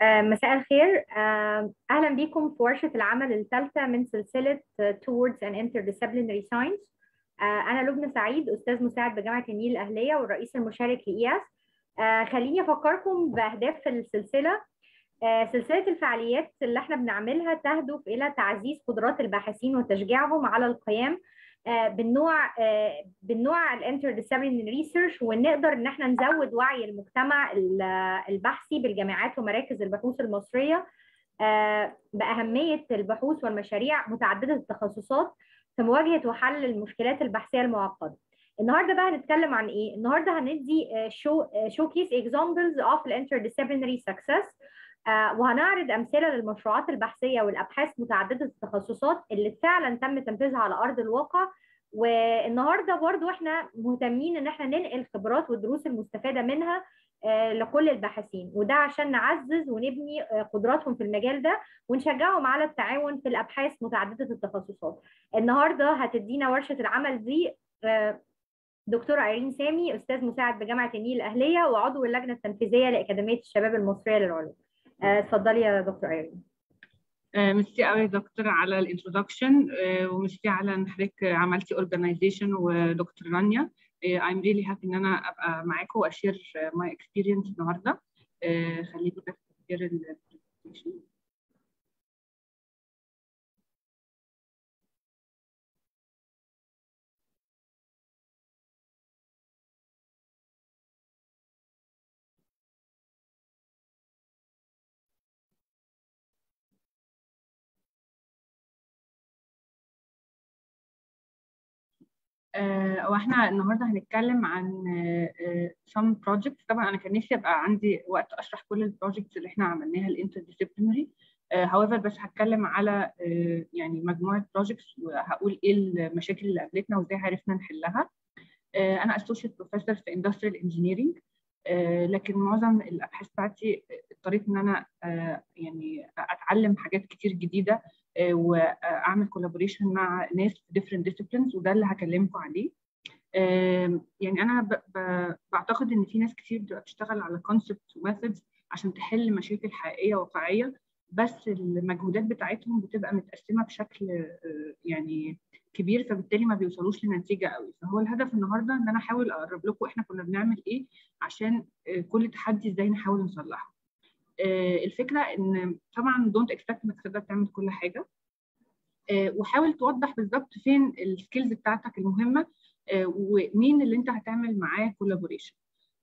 مساء الخير اهلا بكم في ورشه العمل الثالثه من سلسله Towards an Interdisciplinary Science انا لبنى سعيد استاذ مساعد بجامعه النيل الاهليه والرئيس المشارك لاياس خليني افكركم باهداف السلسله سلسله الفعاليات اللي احنا بنعملها تهدف الى تعزيز قدرات الباحثين وتشجيعهم على القيام بالنوع بالنوع الانترديسيبلينري ريسيرش ونقدر ان احنا نزود وعي المجتمع البحثي بالجامعات ومراكز البحوث المصريه باهميه البحوث والمشاريع متعدده التخصصات في مواجهه وحل المشكلات البحثيه المعقده. النهارده بقى هنتكلم عن ايه؟ النهارده هندي شو شو كيس اكزامبلز اوف الانترديسيبلينري سكسس وهنعرض امثله للمشروعات البحثيه والابحاث متعدده التخصصات اللي فعلا تم تنفيذها على ارض الواقع والنهارده برضو احنا مهتمين ان احنا ننقل الخبرات والدروس المستفاده منها لكل الباحثين وده عشان نعزز ونبني قدراتهم في المجال ده ونشجعهم على التعاون في الابحاث متعدده التخصصات. النهارده هتدينا ورشه العمل دي دكتورة ايرين سامي استاذ مساعد بجامعه النيل الاهليه وعضو اللجنه التنفيذيه لاكاديميه الشباب المصريه للعلوم. اتفضلي يا دكتور ايرين. ميرسي قوي يا دكتور على الانترودكشن وميرسي على ان حضرتك عملتي اورجانيزيشن ودكتور رانيا I'm really happy ان انا ابقى معاكم واشير ماي اكسبيرينس النهارده خليكم تفتكروا البرزنتيشن واحنا النهارده هنتكلم عن some projects طبعا انا كان نفسي ابقى عندي وقت اشرح كل البروجكتس اللي احنا عملناها الانترديسيبلينري however بس هتكلم على يعني مجموعه بروجكتس وهقول ايه المشاكل اللي قابلتنا وازاي عرفنا نحلها انا اسوشيت بروفيسور في اندستريال انجينيرنج لكن معظم الابحاث بتاعتي اضطريت ان انا يعني اتعلم حاجات كتير جديده واعمل كولابوريشن مع ناس في different disciplines وده اللي هكلمكم عليه يعني انا ب ب بعتقد ان في ناس كتير بتبقى بتشتغل على concepts وميثودز عشان تحل مشاكل حقيقيه واقعيه بس المجهودات بتاعتهم بتبقى متقسمه بشكل يعني كبير فبالتالي ما بيوصلوش لنتيجه قوي فهو الهدف النهارده ان انا احاول اقرب لكم احنا كنا بنعمل ايه عشان كل تحدي ازاي نحاول نصلحه الفكره ان طبعا دونت اكسبكت انك تقدر تعمل كل حاجه وحاول توضح بالظبط فين السكيلز بتاعتك المهمه ومين اللي انت هتعمل معاه كولابوريشن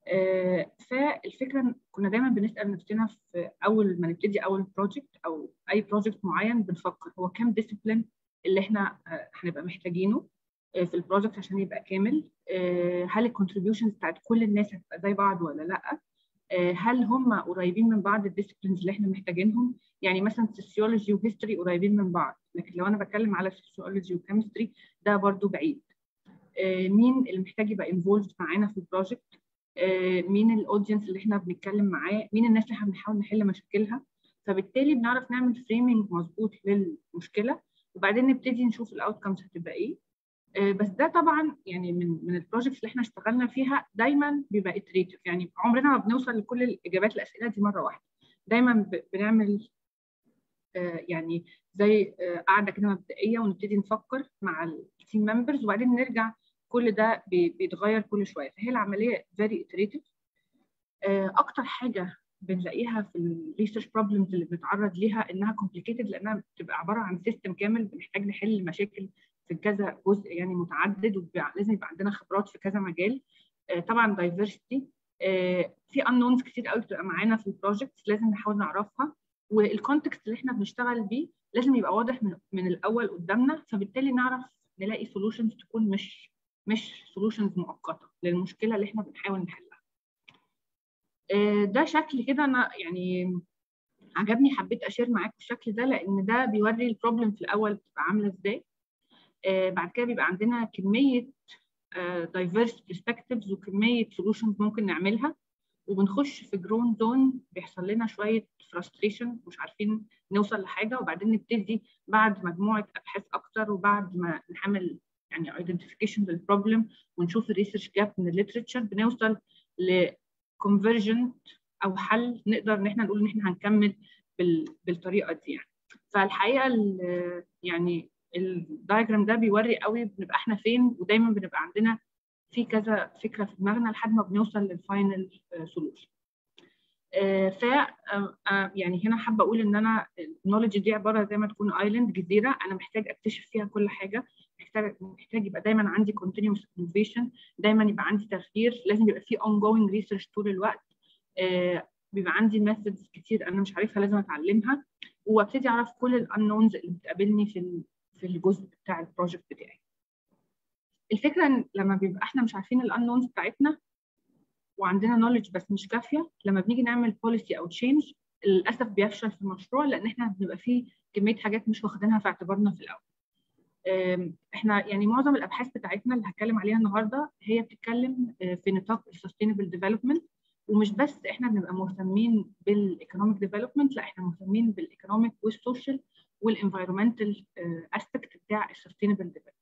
فالفكره كنا دايما بنسال نفسنا في اول ما نبتدي اول بروجكت او اي بروجكت معين بنفكر هو كام ديسيبلين اللي احنا هنبقى محتاجينه في البروجكت عشان يبقى كامل هل الكونتريبيوشنز بتاعت كل الناس هتبقى زي بعض ولا لا هل هم قريبين من بعض الديسيبلينز اللي احنا محتاجينهم يعني مثلا سوسيولوجي وهيستوري قريبين من بعض لكن لو انا بتكلم على سوسيولوجي وكيمستري ده برضو بعيد مين اللي محتاج يبقى انفولد معانا في البروجكت مين الاودينس اللي احنا بنتكلم معاه مين الناس اللي احنا بنحاول نحل مشاكلها فبالتالي بنعرف نعمل فريمنج مظبوط للمشكله وبعدين نبتدي نشوف الاوتكمز هتبقى ايه بس ده طبعا يعني من من البروجكتس اللي احنا اشتغلنا فيها دايما بيبقى اتريتيف يعني عمرنا ما بنوصل لكل الاجابات الاسئله دي مره واحده دايما بنعمل يعني زي قاعده كده مبدئيه ونبتدي نفكر مع التيم ممبرز وبعدين نرجع كل ده بيتغير كل شويه فهي العمليه فيري اتريتيف اكتر حاجه بنلاقيها في الريسيرش بروبلمز اللي بنتعرض ليها انها كومبليكيتد لانها بتبقى عباره عن سيستم كامل بنحتاج نحل مشاكل في كذا جزء يعني متعدد ولازم يبقى عندنا خبرات في كذا مجال طبعا دايفرستي في انونز كتير قوي بتبقى معانا في البروجكت لازم نحاول نعرفها والكونتكست اللي احنا بنشتغل بيه لازم يبقى واضح من, من الاول قدامنا فبالتالي نعرف نلاقي سولوشنز تكون مش مش سولوشنز مؤقته للمشكله اللي احنا بنحاول نحلها ده شكل كده انا يعني عجبني حبيت اشير معاكم الشكل ده لان ده بيوري البروبلم في الاول بتبقى عامله ازاي آه بعد كده بيبقى عندنا كميه دايفيرس uh, برسبكتيفز وكميه سولوشنز ممكن نعملها وبنخش في جرون زون بيحصل لنا شويه فرستريشن مش عارفين نوصل لحاجه وبعدين نبتدي بعد مجموعه ابحاث اكتر وبعد ما نعمل يعني ايدنتيفيكيشن للبروبلم ونشوف الريسيرش جاب من الليترشر بنوصل ل convergent او حل نقدر ان احنا نقول ان احنا هنكمل بالطريقه دي يعني فالحقيقه يعني الدايجرام ده بيوري قوي بنبقى احنا فين ودايما بنبقى عندنا في كذا فكره في دماغنا لحد ما بنوصل للفاينل سولوشن ف يعني هنا حابه اقول ان انا النولج دي عباره زي ما تكون ايلاند جزيره انا محتاج اكتشف فيها كل حاجه محتاج محتاج يبقى دايما عندي continuous innovation دايما يبقى عندي تغيير لازم يبقى في ongoing research طول الوقت بيبقى عندي ميثودز كتير انا مش عارفها لازم اتعلمها وابتدي اعرف كل الانونز اللي بتقابلني في في الجزء بتاع البروجكت بتاعي الفكره ان لما بيبقى احنا مش عارفين الانونز بتاعتنا وعندنا نولج بس مش كافيه لما بنيجي نعمل بوليسي او تشينج للاسف بيفشل في المشروع لان احنا بنبقى فيه كميه حاجات مش واخدينها في اعتبارنا في الاول احنا يعني معظم الابحاث بتاعتنا اللي هتكلم عليها النهارده هي بتتكلم في نطاق السستينبل ديفلوبمنت ومش بس احنا بنبقى مهتمين بالايكونوميك ديفلوبمنت لا احنا مهتمين بالايكونوميك والسوشيال والانفايرمنتال اسبكت بتاع السستينبل ديفلوبمنت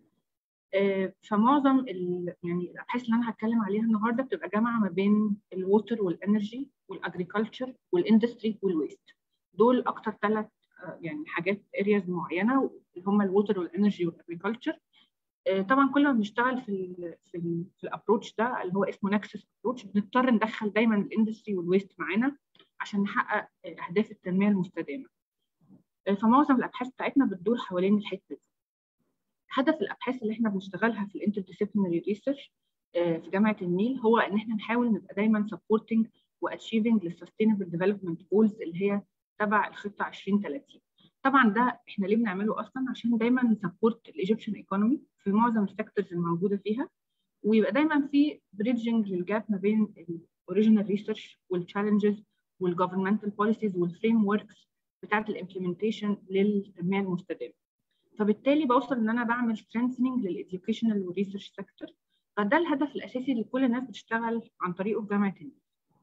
فمعظم يعني الابحاث اللي انا هتكلم عليها النهارده بتبقى جامعه ما بين الووتر والانرجي والاجريكلتشر والاندستري والويست دول اكتر ثلاث يعني حاجات ارياز معينه اللي هم الووتر والانرجي والاجريكلتشر طبعا كل ما بنشتغل في ال في ال في الابروتش ده اللي هو اسمه نكسس ابروتش بنضطر ندخل دايما الاندستري والويست معانا عشان نحقق اهداف التنميه المستدامه فمعظم الابحاث بتاعتنا بتدور حوالين الحته دي هدف الابحاث اللي احنا بنشتغلها في الانترديسيبلينري ريسيرش في جامعه النيل هو ان احنا نحاول نبقى دايما سبورتنج واتشيفنج للسستينبل ديفلوبمنت جولز اللي هي تبع الخطه 2030 طبعا ده احنا ليه بنعمله اصلا عشان دايما نسبورت الايجيبشن ايكونومي في معظم السيكتورز الموجوده فيها ويبقى دايما في بريدجنج للجاب ما بين الاوريجينال ريسيرش والتشالنجز والجفرمنتال بوليسيز والفريم وركس بتاعت الامبلمنتيشن للتنميه المستدامه فبالتالي بوصل ان انا بعمل سترينثنينج للإديوكيشنال والريسيرش سيكتور فده الهدف الاساسي اللي كل الناس بتشتغل عن طريقه في جامعه النيل.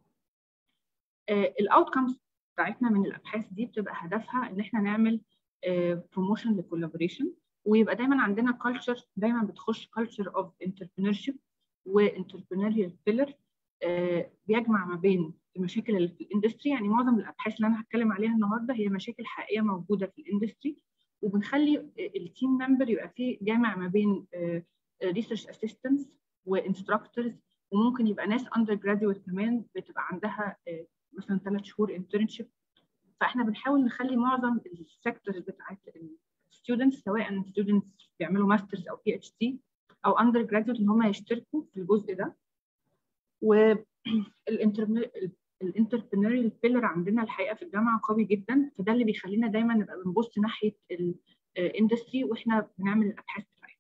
الاوتكمز بتاعتنا من الابحاث دي بتبقى هدفها ان احنا نعمل بروموشن للكولابوريشن ويبقى دايما عندنا كلتشر دايما بتخش كلتشر اوف انتربرينورشيب وانتربرينوريال بيلر بيجمع ما بين المشاكل اللي في الاندستري يعني معظم الابحاث اللي انا هتكلم عليها النهارده هي مشاكل حقيقيه موجوده في الاندستري وبنخلي التيم ممبر يبقى فيه جامع ما بين ريسيرش اسيستنتس وانستراكتورز وممكن يبقى ناس اندر جراديويت كمان بتبقى عندها مثلا ثلاث شهور انترنشيب فاحنا بنحاول نخلي معظم السيكتورز بتاعت الستودنتس سواء ستودنتس بيعملوا ماسترز او بي اتش دي او اندر جراديويت ان هم يشتركوا في الجزء ده والانتربرينوريال بيلر عندنا الحقيقه في الجامعه قوي جدا فده اللي بيخلينا دايما نبقى بنبص ناحيه الاندستري واحنا بنعمل الابحاث بتاعتنا.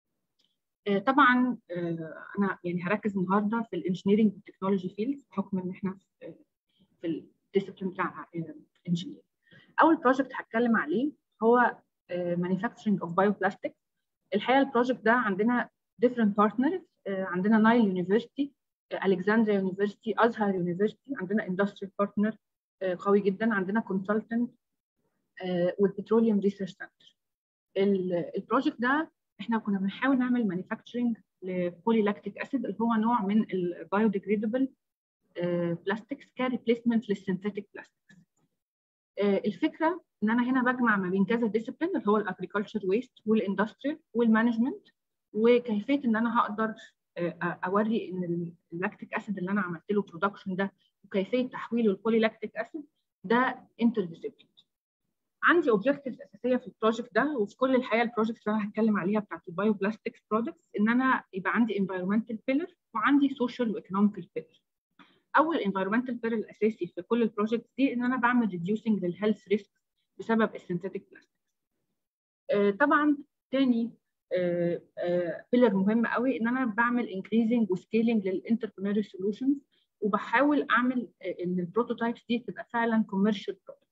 طبعا انا يعني هركز النهارده في الانجينيرنج والتكنولوجي فيلد بحكم ان احنا في الديسبلين بتاع الانجينير. اول بروجكت هتكلم عليه هو مانيفاكتشرنج اوف بايو بلاستيك. الحقيقه البروجكت ده عندنا different partners عندنا نايل يونيفرستي الكسندريا يونيفرستي ازهر يونيفرستي عندنا اندستريال بارتنر قوي جدا عندنا كونسلتنت والبتروليوم ريسيرش سنتر البروجكت ده احنا كنا بنحاول نعمل مانيفاكتشرنج لبوليلاكتيك اسيد اللي هو نوع من البايوديجريدبل بلاستكس كريبليسمنت للسينثيتيك بلاستكس الفكره ان انا هنا بجمع ما بين كذا ديسيبلين اللي هو الاجريكلتشر ويست والاندستريال والمانجمنت وكيفيه ان انا هقدر اوري ان اللاكتيك اسيد اللي انا عملت له برودكشن ده وكيفيه تحويله لبولي لاكتيك اسيد ده انترديسيبلين عندي اوبجكتيفز اساسيه في البروجكت ده وفي كل الحقيقه البروجكتس اللي انا هتكلم عليها بتاعت البايو بلاستكس برودكتس ان انا يبقى عندي انفايرمنتال بيلر وعندي سوشيال وايكونوميكال بيلر اول انفايرمنتال بيلر الاساسي في كل البروجكتس دي ان انا بعمل ريديوسنج للهيلث ريسك بسبب السينثيتيك بلاستكس طبعا تاني بيلر مهم قوي ان انا بعمل انكريزنج وسكيلينج للانتربرينوري سولوشنز وبحاول اعمل ان البروتوتايبس دي تبقى فعلا كوميرشال برودكت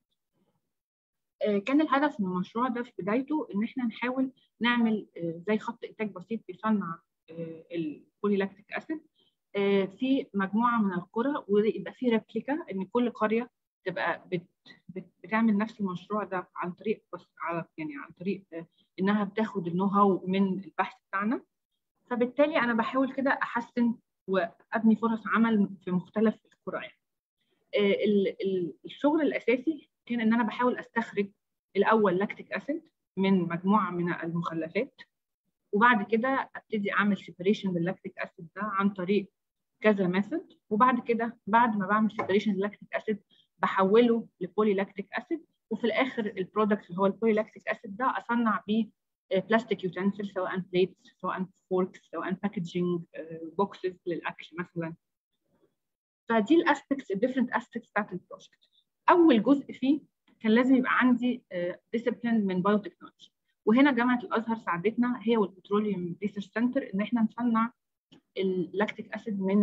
كان الهدف من المشروع ده في بدايته ان احنا نحاول نعمل زي خط انتاج بسيط بيصنع البوليلاكتيك اسيد في مجموعه من القرى ويبقى في ريبليكا ان كل قريه تبقى بت بت بتعمل نفس المشروع ده عن طريق بس على يعني عن طريق انها بتاخد النو هاو من البحث بتاعنا فبالتالي انا بحاول كده احسن وابني فرص عمل في مختلف القرى يعني. الشغل الاساسي كان ان انا بحاول استخرج الاول لاكتيك اسيد من مجموعه من المخلفات وبعد كده ابتدي اعمل سيبريشن لللاكتيك اسيد ده عن طريق كذا ميثود وبعد كده بعد ما بعمل سيبريشن لللاكتيك اسيد بحوله لبولي لاكتيك اسيد وفي الاخر البرودكت اللي هو البولي لاكتيك اسيد ده اصنع بيه بلاستيك يوتنسل سواء بليتس سواء فوركس سواء باكجينج بوكسز للاكل مثلا فدي الاسبكتس الديفرنت اسبكتس بتاعت البروجكت اول جزء فيه كان لازم يبقى عندي ديسيبلين من بايوتكنولوجي وهنا جامعه الازهر ساعدتنا هي والبتروليوم ريسيرش سنتر ان احنا نصنع اللاكتيك اسيد من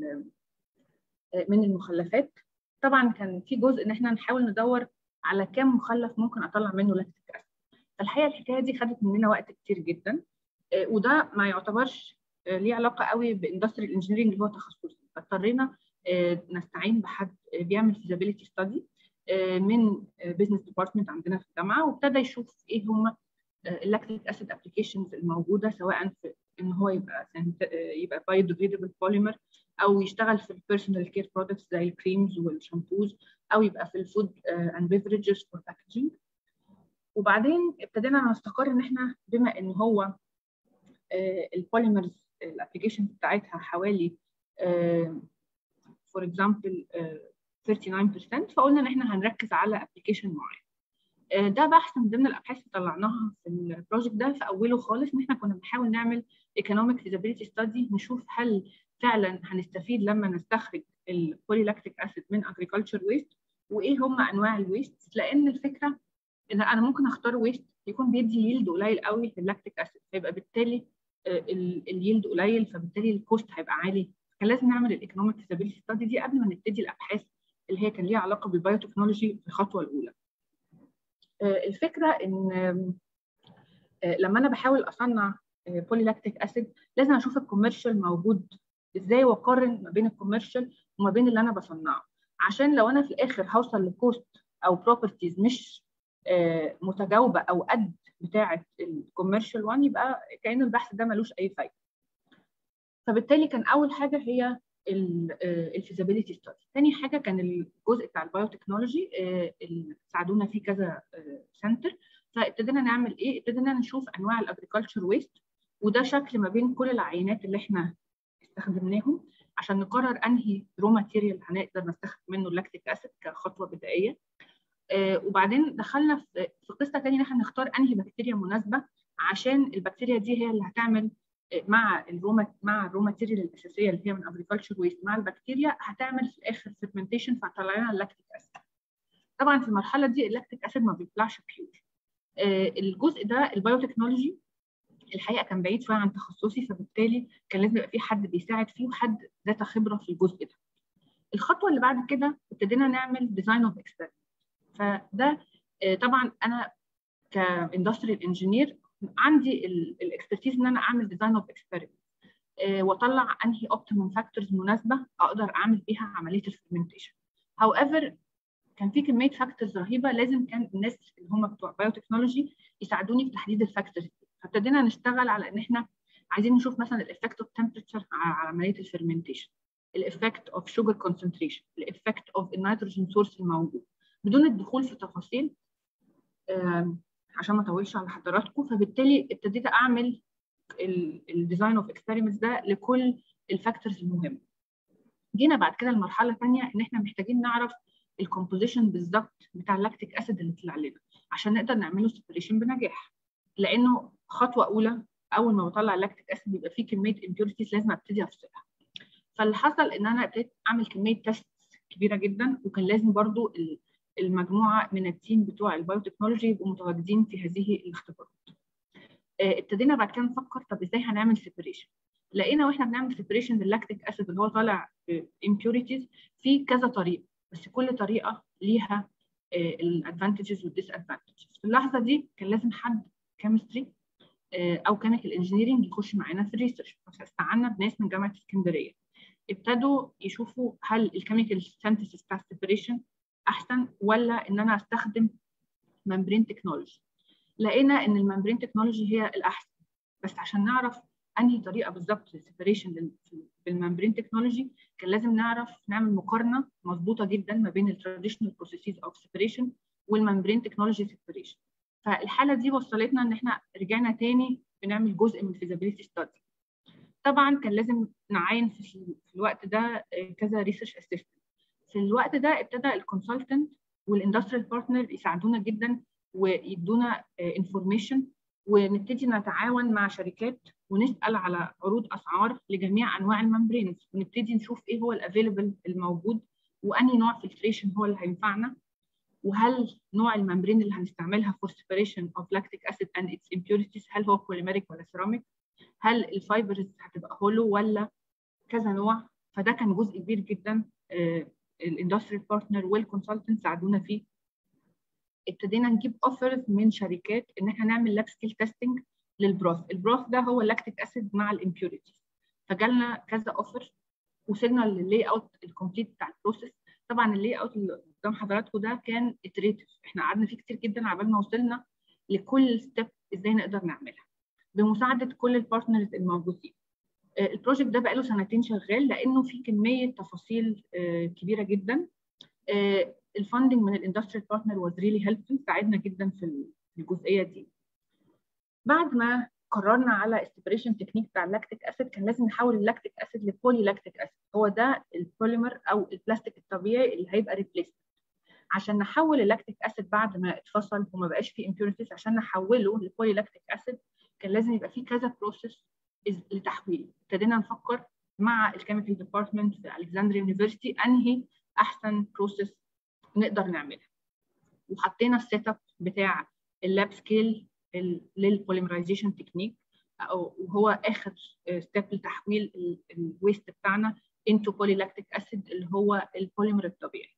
من المخلفات طبعا كان في جزء ان احنا نحاول ندور على كام مخلف ممكن اطلع منه لاكتيك اسيد فالحقيقه الحكايه دي خدت مننا وقت كتير جدا وده ما يعتبرش ليه علاقه قوي باندستريال انجينيرنج اللي هو تخصصي فاضطرينا نستعين بحد بيعمل فيزابيلتي ستادي من بزنس ديبارتمنت عندنا في الجامعه وابتدى يشوف ايه هم اللاكتيك اسيد ابلكيشنز الموجوده سواء في ان هو يبقى يبقى بايوديجريدبل بوليمر او يشتغل في البيرسونال كير برودكتس زي الكريمز والشامبوز او يبقى في الفود اند بيفرجز فور باكجينج وبعدين ابتدينا نستقر ان احنا بما ان هو البوليمرز الابلكيشن بتاعتها حوالي فور اكزامبل 39% فقلنا ان احنا هنركز على ابلكيشن معين ده بحث من ضمن الابحاث اللي طلعناها في البروجكت ده في اوله خالص ان احنا كنا بنحاول نعمل ايكونوميك فيزابيلتي ستادي نشوف هل فعلا هنستفيد لما نستخرج البوليلاكتيك اسيد من اجريكلتشر ويست وايه هم انواع الويست لان الفكره ان انا ممكن اختار ويست يكون بيدي يلد قليل قوي لللاكتيك اسيد فيبقى بالتالي اليلد قليل فبالتالي الكوست هيبقى عالي كان لازم نعمل الايكونوميك فيزابيلتي ستادي دي قبل ما نبتدي الابحاث اللي هي كان ليها علاقه بالبايوتكنولوجي في الخطوه الاولى. الفكره ان لما انا بحاول اصنع بوليلاكتيك اسيد لازم اشوف الكوميرشال موجود ازاي واقارن ما بين الكوميرشال وما بين اللي انا بصنعه عشان لو انا في الاخر هوصل لكوست او بروبرتيز مش متجاوبه او قد بتاعه الكوميرشال وان يبقى كان البحث ده ملوش اي فايده. فبالتالي كان اول حاجه هي الفيزابيلتي ستادي ثاني حاجه كان الجزء بتاع البايوتكنولوجي اللي ساعدونا فيه كذا سنتر فابتدينا نعمل ايه ابتدينا نشوف انواع الاجريكلتشر ويست وده شكل ما بين كل العينات اللي احنا استخدمناهم عشان نقرر انهي رو ماتيريال هنقدر نستخدم منه اللاكتيك اسيد كخطوه بدائيه آه وبعدين دخلنا في في قصه ثانيه ان احنا نختار انهي بكتيريا مناسبه عشان البكتيريا دي هي اللي هتعمل مع الروما مع الرو ماتيريال الاساسيه اللي هي من اجريكلتشر ويست مع البكتيريا هتعمل في الاخر فيرمنتيشن فهتطلع لنا اللاكتيك اسيد. طبعا في المرحله دي اللاكتيك اسيد ما بيطلعش بيور. آه الجزء ده البايوتكنولوجي الحقيقه كان بعيد شويه عن تخصصي فبالتالي كان لازم يبقى في حد بيساعد فيه وحد ذات خبره في الجزء ده. الخطوه اللي بعد كده ابتدينا نعمل ديزاين اوف اكسبيرمنت. فده آه طبعا انا كاندستريال انجينير عندي الاكسبرتيز ان انا اعمل ديزاين اوف اكسبيرمنت واطلع انهي اوبتيمم فاكتورز مناسبه اقدر اعمل بيها عمليه الفرمنتيشن. هاو ايفر كان في كميه فاكتورز رهيبه لازم كان الناس اللي هم بتوع بايوتكنولوجي يساعدوني في تحديد الفاكتورز دي فابتدينا نشتغل على ان احنا عايزين نشوف مثلا الافكت اوف تمبرتشر على عمليه الفرمنتيشن الافكت اوف شوجر كونسنتريشن الافكت اوف النيتروجين سورس الموجود بدون الدخول في تفاصيل عشان ما اطولش على حضراتكم فبالتالي ابتديت اعمل الديزاين اوف اكسبيرمنتس ده لكل الفاكتورز المهمه جينا بعد كده المرحله الثانيه ان احنا محتاجين نعرف الكومبوزيشن بالظبط بتاع اللاكتيك اسيد اللي طلع لنا عشان نقدر نعمله سيبريشن بنجاح لانه خطوه اولى اول ما بطلع اللاكتيك اسيد بيبقى فيه كميه امبيورتيز لازم ابتدي افصلها فاللي حصل ان انا ابتديت اعمل كميه تيست كبيره جدا وكان لازم برضو المجموعه من التيم بتوع البايوتكنولوجي يبقوا متواجدين في هذه الاختبارات. ابتدينا بعد كده نفكر طب ازاي هنعمل سيبريشن؟ لقينا واحنا بنعمل سيبريشن لللاكتيك اسيد اللي هو طالع امبيوريتيز في كذا طريقه بس كل طريقه ليها الادفانتجز والديس ادفانتجز. في اللحظه دي كان لازم حد كيمستري او كيميكال انجينيرنج يخش معانا في الريسيرش فاستعنا بناس من جامعه اسكندريه. ابتدوا يشوفوا هل الكيميكال سينثيسيس بتاع السيبريشن احسن ولا ان انا استخدم ممبرين تكنولوجي لقينا ان الممبرين تكنولوجي هي الاحسن بس عشان نعرف انهي طريقه بالظبط للسيبريشن بالممبرين تكنولوجي كان لازم نعرف نعمل مقارنه مظبوطه جدا ما بين التراديشنال بروسيسز اوف سيبريشن والممبرين تكنولوجي سيبريشن فالحاله دي وصلتنا ان احنا رجعنا تاني بنعمل جزء من الفيزابيلتي ستادي طبعا كان لازم نعين في الوقت ده كذا ريسيرش اسيستنت في الوقت ده ابتدى الكونسلتنت والاندستريال بارتنر يساعدونا جدا ويدونا انفورميشن ونبتدي نتعاون مع شركات ونسال على عروض اسعار لجميع انواع الممبرينز ونبتدي نشوف ايه هو الافيلبل الموجود وانهي نوع فلتريشن هو اللي هينفعنا وهل نوع الممبرين اللي هنستعملها for separation of lactic acid and its impurities هل هو polymeric ولا ceramic هل الفايبرز هتبقى هولو ولا كذا نوع فده كان جزء كبير جدا الاندستريال بارتنر والكونسلتنت ساعدونا فيه ابتدينا نجيب اوفرز من شركات ان احنا نعمل لاب سكيل تيستنج للبروث البروث ده هو اللاكتيك اسيد مع الامبيوريتيز فجالنا كذا اوفر وصلنا لللاي اوت الكومبليت بتاع البروسيس طبعا اللاي اوت اللي قدام حضراتكم ده كان اتريتيف احنا قعدنا فيه كتير جدا عبال ما وصلنا لكل ستيب ازاي نقدر نعملها بمساعده كل البارتنرز الموجودين البروجكت ده بقاله سنتين شغال لانه في كميه تفاصيل كبيره جدا الفاندنج من الاندستريال بارتنر واز ريلي هيلبفul ساعدنا جدا في الجزئيه دي بعد ما قررنا على استبريشن تكنيك بتاع اللاكتيك اسيد كان لازم نحول اللاكتيك اسيد لبولي لاكتيك اسيد هو ده البوليمر او البلاستيك الطبيعي اللي هيبقى ريبليسمنت عشان نحول اللاكتيك اسيد بعد ما اتفصل وما بقاش فيه امبيورتيز عشان نحوله لبولي لاكتيك اسيد كان لازم يبقى فيه كذا بروسيس لتحويله ابتدينا نفكر مع الكيميكال ديبارتمنت في الكسندريا يونيفرستي انهي احسن بروسيس نقدر نعملها وحطينا السيت اب بتاع اللاب سكيل للبوليمرايزيشن تكنيك وهو اخر ستيب لتحويل الويست بتاعنا انتو بوليلاكتيك اسيد اللي هو البوليمر الطبيعي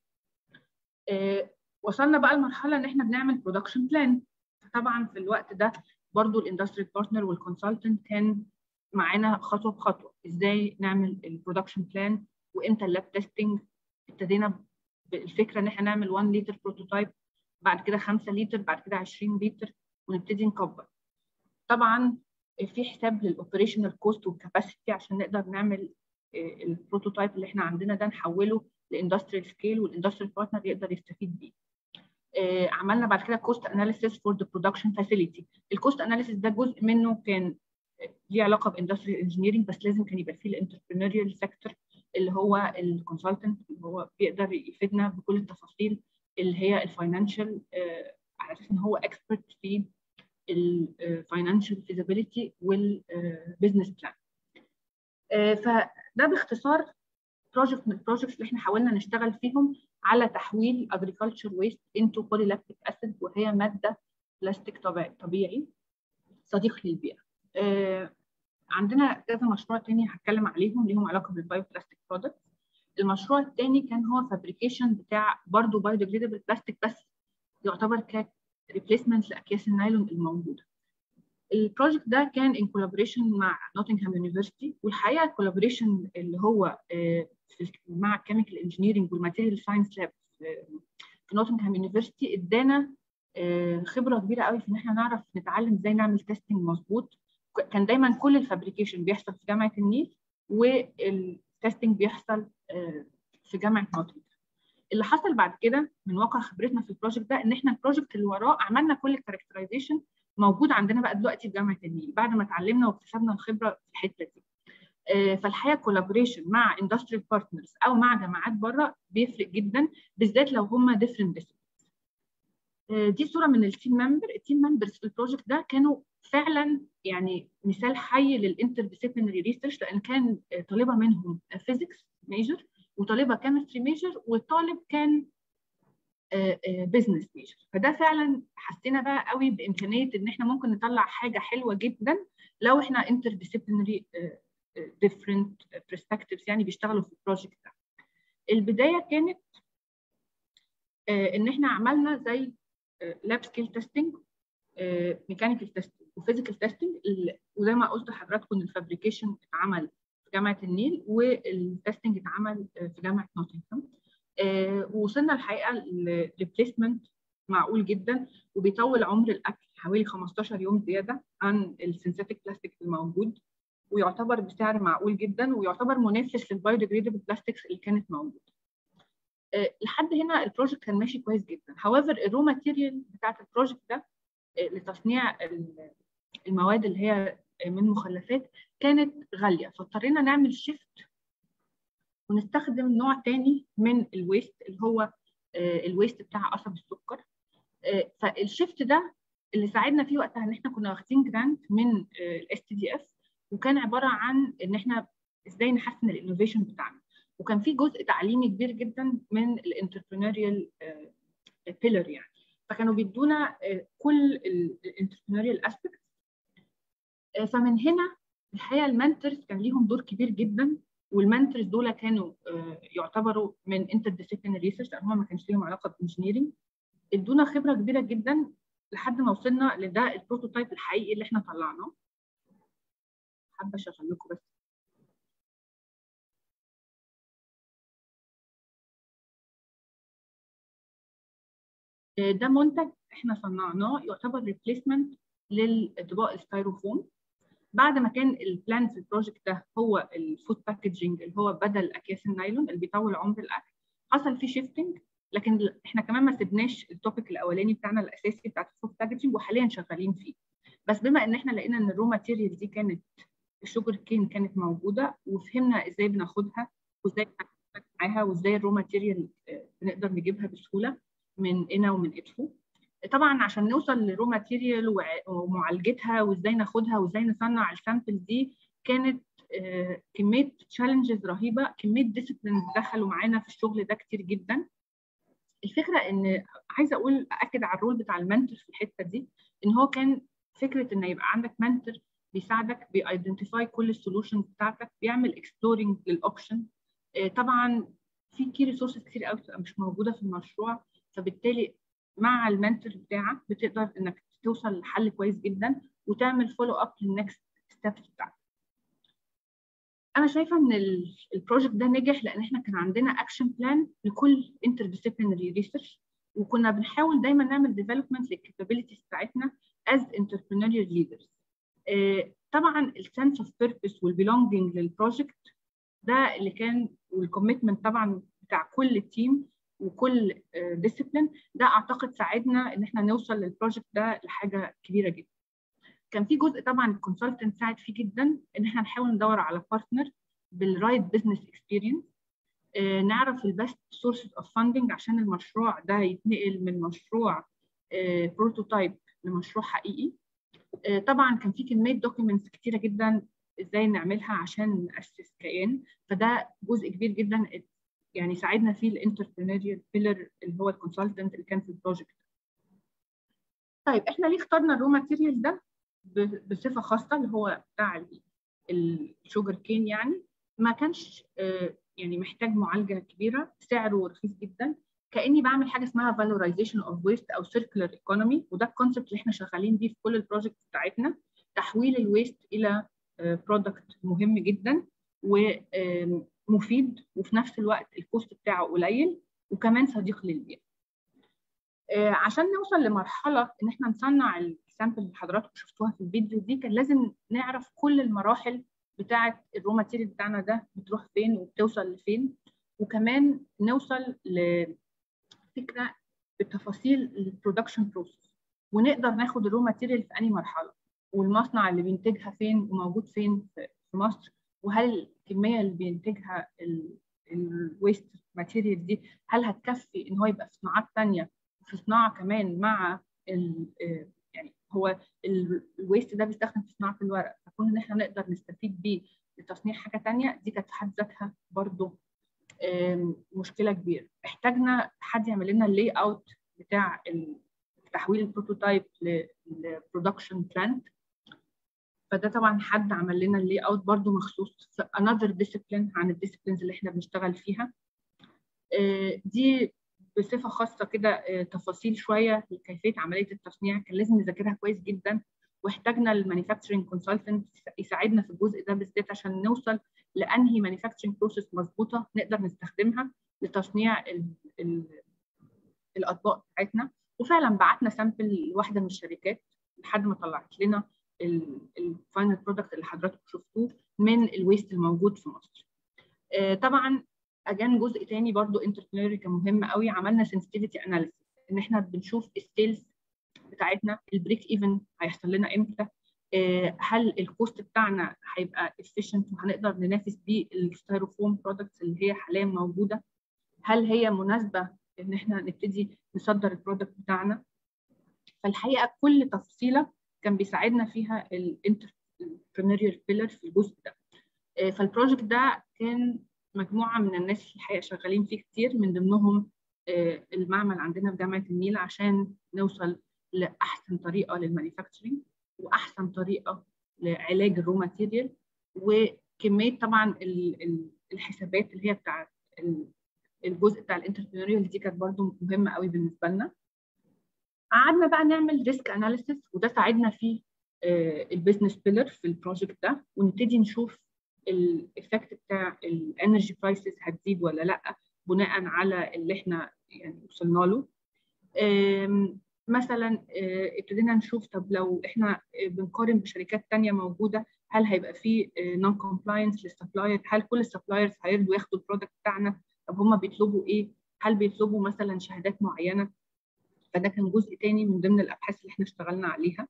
وصلنا بقى لمرحله ان احنا بنعمل برودكشن بلان طبعا في الوقت ده برضو الاندستريال بارتنر والكونسلتنت كان معانا خطوه بخطوه ازاي نعمل البرودكشن بلان وامتى اللاب تيستنج ابتدينا بالفكره ان احنا نعمل 1 لتر بروتوتايب بعد كده 5 لتر بعد كده 20 لتر ونبتدي نكبر طبعا في حساب للاوبريشنال كوست والكاباسيتي عشان نقدر نعمل البروتوتايب اللي احنا عندنا ده نحوله لاندستريال سكيل والاندستريال بارتنر يقدر يستفيد بيه عملنا بعد كده كوست اناليسيس فور ذا برودكشن فاسيلتي الكوست اناليسيس ده جزء منه كان ليه علاقه باندستريال انجينيرنج بس لازم كان يبقى فيه الانتربرينوريال سيكتور اللي هو الكونسلتنت اللي هو بيقدر يفيدنا بكل التفاصيل اللي هي الفاينانشال على اساس ان هو اكسبرت في الفاينانشال فيزابيلتي والبزنس بلان فده باختصار بروجكت من البروجكتس اللي احنا حاولنا نشتغل فيهم على تحويل agriculture waste into polylactic acid وهي ماده بلاستيك طبيعي طبيعي صديق للبيئه. عندنا كذا مشروع تاني هتكلم عليهم ليهم علاقه بالبايو بلاستيك برودكت. المشروع الثاني كان هو فابريكيشن بتاع برضه بايو ديجريدبل بلاستيك بس يعتبر كانت ريبليسمنت لاكياس النايلون الموجوده. البروجكت ده كان ان كولابوريشن مع نوتنغهام يونيفرستي والحقيقه الكولابوريشن اللي هو مع الكيميكال انجينيرنج والماتيريال ساينس لاب في نوتنغهام يونيفرستي ادانا خبره كبيره قوي في ان احنا نعرف نتعلم ازاي نعمل تيستنج مظبوط كان دايما كل الفابريكيشن بيحصل في جامعه النيل والتستنج بيحصل في جامعه نوتنغهام اللي حصل بعد كده من واقع خبرتنا في البروجكت ده ان احنا البروجكت اللي وراه عملنا كل الكاركترايزيشن موجود عندنا بقى دلوقتي في جامعه النيل بعد ما اتعلمنا واكتسبنا الخبره في الحته دي فالحقيقه كولابوريشن مع اندستريال بارتنرز او مع جامعات بره بيفرق جدا بالذات لو هم ديفرنت ديسيبلينز دي صوره من التيم ممبر التيم ممبرز في البروجكت ده كانوا فعلا يعني مثال حي للانتر ديسيبلينري ريسيرش لان كان طالبه منهم فيزيكس ميجر وطالبه كيمستري ميجر والطالب كان بزنس ميجر فده فعلا حسينا بقى قوي بامكانيه ان احنا ممكن نطلع حاجه حلوه جدا لو احنا انتر ديسيبلينري ديفرنت برسبكتيفز يعني بيشتغلوا في البروجكت ده البدايه كانت ان احنا عملنا زي لاب سكيل تيستنج ميكانيكال تيستنج وفيزيكال تيستنج وزي ما قلت لحضراتكم الفابريكيشن اتعمل في جامعه النيل والتستنج اتعمل في جامعه نوتنغهام ووصلنا الحقيقه لريبليسمنت معقول جدا وبيطول عمر الاكل حوالي 15 يوم زياده عن السينثيتيك بلاستيك الموجود ويعتبر بسعر معقول جدا ويعتبر منافس للبايوديجريدبل بلاستكس اللي كانت موجوده لحد هنا البروجكت كان ماشي كويس جدا however الرو ماتيريال بتاعت البروجكت ده لتصنيع المواد اللي هي من مخلفات كانت غاليه فاضطرينا نعمل شيفت ونستخدم نوع تاني من الويست اللي هو الويست بتاع قصب السكر فالشيفت ده اللي ساعدنا فيه وقتها ان احنا كنا واخدين جرانت من الاس تي دي اف وكان عباره عن ان احنا ازاي نحسن الانوفيشن بتاعنا وكان في جزء تعليمي كبير جدا من الانتربرينوريال بيلر يعني فكانوا بيدونا كل الانتربرينوريال اسبكت فمن هنا الحقيقه المنترز كان ليهم دور كبير جدا والمنترز دول كانوا يعتبروا من انتر ديسيبلينري ريسيرش لان هم ما كانش ليهم علاقه بالانجينيرنج ادونا خبره كبيره جدا لحد ما وصلنا لده البروتوتايب الحقيقي اللي احنا طلعناه حابه اشغل لكم بس ده منتج احنا صنعناه يعتبر ريبليسمنت للاطباق الستايروفون بعد ما كان البلان في البروجكت ده هو الفود باكجينج اللي هو بدل اكياس النايلون اللي بيطول عمر الاكل حصل فيه شيفتنج لكن احنا كمان ما سيبناش التوبيك الاولاني بتاعنا الاساسي بتاع الفود باكجينج وحاليا شغالين فيه بس بما ان احنا لقينا ان الرو ماتيريال دي كانت الشوجر كين كانت موجوده وفهمنا ازاي بناخدها وازاي بنتعامل معاها وازاي الرو ماتيريال بنقدر نجيبها بسهوله من هنا ومن ادفو طبعا عشان نوصل للرو ماتيريال ومعالجتها وازاي ناخدها وازاي نصنع السامبل دي كانت كميه تشالنجز رهيبه كميه ديسيبلين دخلوا معانا في الشغل ده كتير جدا الفكره ان عايزه اقول اكد على الرول بتاع المنتور في الحته دي ان هو كان فكره ان يبقى عندك منتور بيساعدك بيايدنتيفاي كل السولوشنز بتاعتك بيعمل اكسبلورنج للاوبشن طبعا في كي ريسورسز كتير قوي بتبقى مش موجوده في المشروع فبالتالي مع المنتور بتاعك بتقدر انك توصل لحل كويس جدا وتعمل فولو اب للنكست ستيبس بتاعتك. انا شايفه ان البروجكت ده نجح لان احنا كان عندنا اكشن بلان لكل انتر ديسيبلينري ريسيرش وكنا بنحاول دايما نعمل ديفلوبمنت للكابابيلتيز بتاعتنا از entrepreneurial ليدرز. طبعا السنس اوف بيربس والبيلونجينج للبروجكت ده اللي كان والكوميتمنت طبعا بتاع كل التيم وكل ديسيبلين ده اعتقد ساعدنا ان احنا نوصل للبروجكت ده لحاجه كبيره جدا. كان في جزء طبعا الكونسلتنت ساعد فيه جدا ان احنا نحاول ندور على بارتنر بالرايت بزنس اكسبيرينس نعرف البست سورسز اوف فاندنج عشان المشروع ده يتنقل من مشروع بروتوتايب لمشروع حقيقي. طبعا كان في كميه دوكيومنتس كتيره جدا ازاي نعملها عشان ناسس كيان فده جزء كبير جدا يعني ساعدنا فيه الانتربرينوريال بيلر اللي هو الكونسلتنت اللي كان في البروجكت طيب احنا ليه اخترنا الرو ماتيريال ده بصفه خاصه اللي هو بتاع الشوجر كين يعني ما كانش يعني محتاج معالجه كبيره سعره رخيص جدا كاني بعمل حاجه اسمها فالورايزيشن اوف ويست او سيركلر ايكونومي وده الكونسبت اللي احنا شغالين بيه في كل البروجكت بتاعتنا تحويل الويست الى برودكت مهم جدا ومفيد وفي نفس الوقت الكوست بتاعه قليل وكمان صديق للبيئه. عشان نوصل لمرحله ان احنا نصنع السامبل اللي حضراتكم شفتوها في الفيديو دي كان لازم نعرف كل المراحل بتاعه الرو ماتيريال بتاعنا ده بتروح فين وبتوصل لفين وكمان نوصل لفكره بتفاصيل البرودكشن بروسيس ونقدر ناخد الرو ماتيريال في انهي مرحله والمصنع اللي بينتجها فين وموجود فين في مصر وهل الكميه اللي بينتجها الويست ماتيريال دي هل هتكفي ان هو يبقى في صناعات ثانيه في صناعه كمان مع ال يعني هو الويست ده بيستخدم في صناعه الورق فكون ان احنا نقدر نستفيد بيه لتصنيع حاجه ثانيه دي كانت في حد ذاتها برضه مشكله كبيره احتاجنا حد يعمل لنا اللاي اوت بتاع تحويل البروتوتايب لبرودكشن بلانت فده طبعا حد عمل لنا اللاي اوت برضه مخصوص في انذر ديسيبلين عن الديسيبلينز اللي احنا بنشتغل فيها دي بصفه خاصه كده تفاصيل شويه لكيفيه عمليه التصنيع كان لازم نذاكرها كويس جدا واحتاجنا المانيفاكتشرنج كونسلتنت يساعدنا في الجزء ده بالذات عشان نوصل لانهي مانيفاكتشرنج بروسيس مظبوطه نقدر نستخدمها لتصنيع ال ال الاطباق بتاعتنا وفعلا بعتنا سامبل لواحده من الشركات لحد ما طلعت لنا الفاينل برودكت اللي حضراتكم شفتوه من الويست الموجود في مصر. طبعا اجان جزء تاني برضو انتربرينوري كان مهم قوي عملنا سنسيتيفيتي اناليسيس ان احنا بنشوف السيلز بتاعتنا البريك ايفن هيحصل لنا امتى هل الكوست بتاعنا هيبقى efficient وهنقدر ننافس بيه الستيروفوم برودكتس اللي هي حاليا موجوده هل هي مناسبه ان احنا نبتدي نصدر البرودكت بتاعنا فالحقيقه كل تفصيله كان بيساعدنا فيها الانتربرينوريال بيلر في الجزء ده فالبروجكت ده كان مجموعه من الناس في الحقيقه شغالين فيه كتير من ضمنهم المعمل عندنا في جامعه النيل عشان نوصل لاحسن طريقه للمانيفاكتشرنج واحسن طريقه لعلاج الرو ماتيريال وكميه طبعا الحسابات اللي هي بتاعت الجزء بتاع الانتربرينوريال دي كانت برضو مهمه قوي بالنسبه لنا قعدنا بقى نعمل ريسك اناليسيس وده ساعدنا في البيزنس بيلر في البروجكت ده ونبتدي نشوف الايفكت بتاع الانرجي برايسز هتزيد ولا لا بناء على اللي احنا يعني وصلنا له مثلا ابتدينا نشوف طب لو احنا بنقارن بشركات تانية موجوده هل هيبقى في نون كومبلاينس للسبلاير هل كل السبلايرز هيرضوا ياخدوا البرودكت بتاعنا طب هم بيطلبوا ايه هل بيطلبوا مثلا شهادات معينه فده كان جزء تاني من ضمن الابحاث اللي احنا اشتغلنا عليها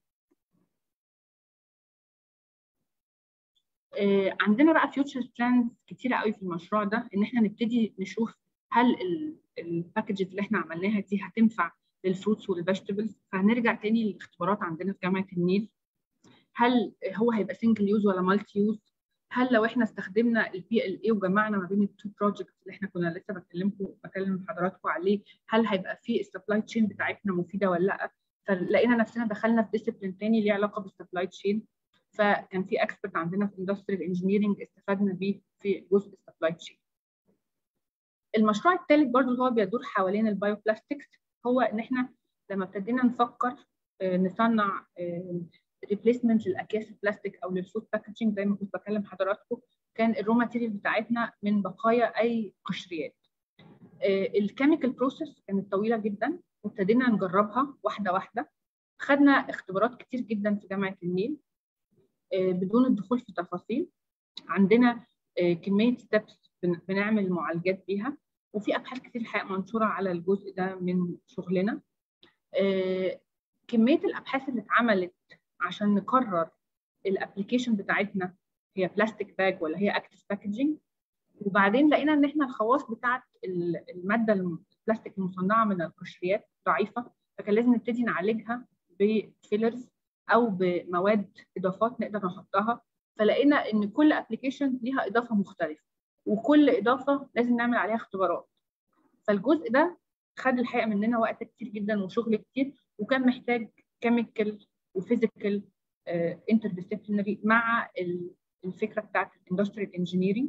عندنا بقى فيوتشر بلانز كتيره قوي في المشروع ده ان احنا نبتدي نشوف هل الباكجز اللي احنا عملناها دي هتنفع للفروتس والفيجيتابلز فهنرجع تاني للاختبارات عندنا في جامعه النيل هل هو هيبقى سنجل يوز ولا مالتي يوز هل لو احنا استخدمنا البي ال اي وجمعنا ما بين التو بروجكتس اللي احنا كنا لسه بكلمكم بكلم حضراتكم عليه هل هيبقى في السبلاي تشين بتاعتنا مفيده ولا لا فلقينا نفسنا دخلنا في ديسيبلين تاني ليه علاقه بالسبلاي تشين فكان في اكسبرت عندنا في اندستريال انجينيرنج استفدنا بيه في جزء السبلاي تشين المشروع الثالث برضو هو بيدور حوالين البايو بلاستكس هو ان احنا لما ابتدينا نفكر نصنع ريبليسمنت للاكياس البلاستيك او للفود باكجينج زي ما كنت بكلم حضراتكم كان الرو ماتيريال بتاعتنا من بقايا اي قشريات الكيميكال بروسيس كانت طويله جدا وابتدينا نجربها واحده واحده خدنا اختبارات كتير جدا في جامعه النيل بدون الدخول في تفاصيل عندنا كميه ستبس بنعمل معالجات بيها وفي ابحاث كتير الحقيقه منشوره على الجزء ده من شغلنا كميه الابحاث اللي اتعملت عشان نقرر الابلكيشن بتاعتنا هي بلاستيك باج ولا هي اكتف باكجينج وبعدين لقينا ان احنا الخواص بتاعت الماده البلاستيك المصنعه من القشريات ضعيفه فكان لازم نبتدي نعالجها بفيلرز او بمواد اضافات نقدر نحطها فلقينا ان كل ابلكيشن ليها اضافه مختلفه وكل اضافه لازم نعمل عليها اختبارات فالجزء ده خد الحقيقه مننا وقت كتير جدا وشغل كتير وكان محتاج كيميكال وفيزيكال انترديسيبلينري مع الفكره بتاعت الاندستريال انجينيرنج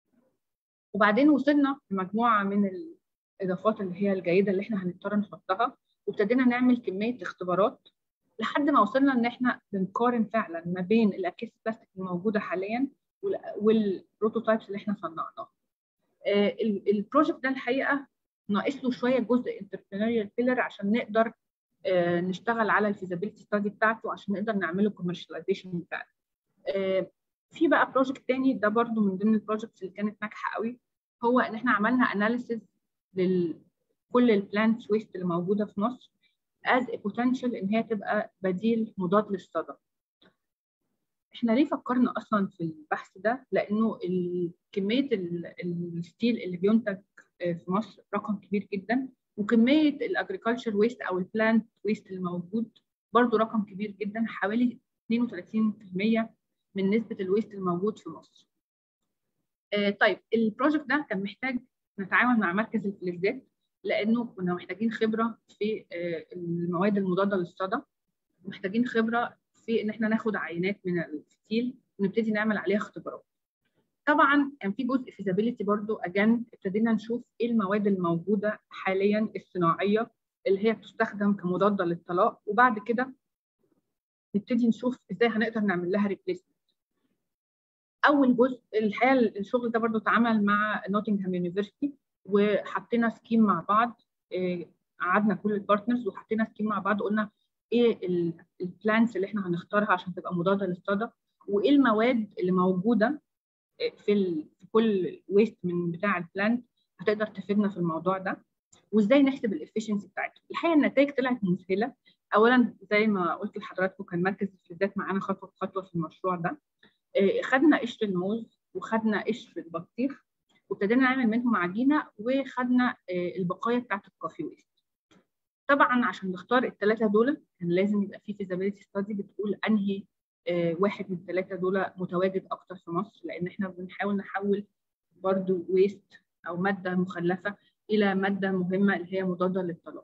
وبعدين وصلنا لمجموعه من الاضافات اللي هي الجيده اللي احنا هنضطر نحطها وابتدينا نعمل كميه اختبارات لحد ما وصلنا ان احنا بنقارن فعلا ما بين الاكياس البلاستيك الموجوده حاليا والبروتوتايبس اللي احنا صنعناها. البروجكت ده الحقيقه ناقص له شويه جزء انتربرينوريال بيلر عشان نقدر نشتغل على الفيزابيلتي ستادي بتاعته عشان نقدر نعمله كوميرشاليزيشن بتاعه. في بقى بروجكت تاني ده برضو من ضمن البروجكتس اللي كانت ناجحه قوي هو ان احنا عملنا اناليسيز لكل البلانت ويست اللي موجوده في مصر as a potential ان هي تبقى بديل مضاد للصدى. احنا ليه فكرنا اصلا في البحث ده؟ لانه كميه الستيل اللي بينتج في مصر رقم كبير جدا وكميه الاجريكلتشر ويست او البلانت ويست اللي موجود برضو رقم كبير جدا حوالي 32% من نسبه الويست الموجود في مصر. طيب البروجكت ده كان محتاج نتعاون مع مركز الفلزات لانه كنا محتاجين خبره في المواد المضاده للصدى محتاجين خبره في ان احنا ناخد عينات من الستيل ونبتدي نعمل عليها اختبارات طبعا كان في جزء فيزابيليتي برضو اجان ابتدينا نشوف ايه المواد الموجوده حاليا الصناعيه اللي هي بتستخدم كمضاده للطلاق وبعد كده نبتدي نشوف ازاي هنقدر نعمل لها ريبليسمنت اول جزء الحقيقه الشغل ده برضو اتعمل مع نوتنغهام يونيفرسيتي وحطينا سكيم مع بعض قعدنا كل البارتنرز وحطينا سكيم مع بعض قلنا ايه البلانس اللي احنا هنختارها عشان تبقى مضاده للصدى وايه المواد اللي موجوده في في كل ويست من بتاع البلانت هتقدر تفيدنا في الموضوع ده وازاي نحسب الافشنسي بتاعته الحقيقه النتائج طلعت مذهله اولا زي ما قلت لحضراتكم كان مركز الفلزات معانا خطوه بخطوه في المشروع ده خدنا قشر الموز وخدنا قشر البطيخ وابتدينا نعمل منهم عجينه وخدنا البقايا بتاعت الكافي ويست طبعا عشان نختار الثلاثه دول كان لازم يبقى في فيزابيلتي ستادي بتقول انهي واحد من الثلاثه دول متواجد اكتر في مصر لان احنا بنحاول نحول برضو ويست او ماده مخلفه الى ماده مهمه اللي هي مضاده للطلاق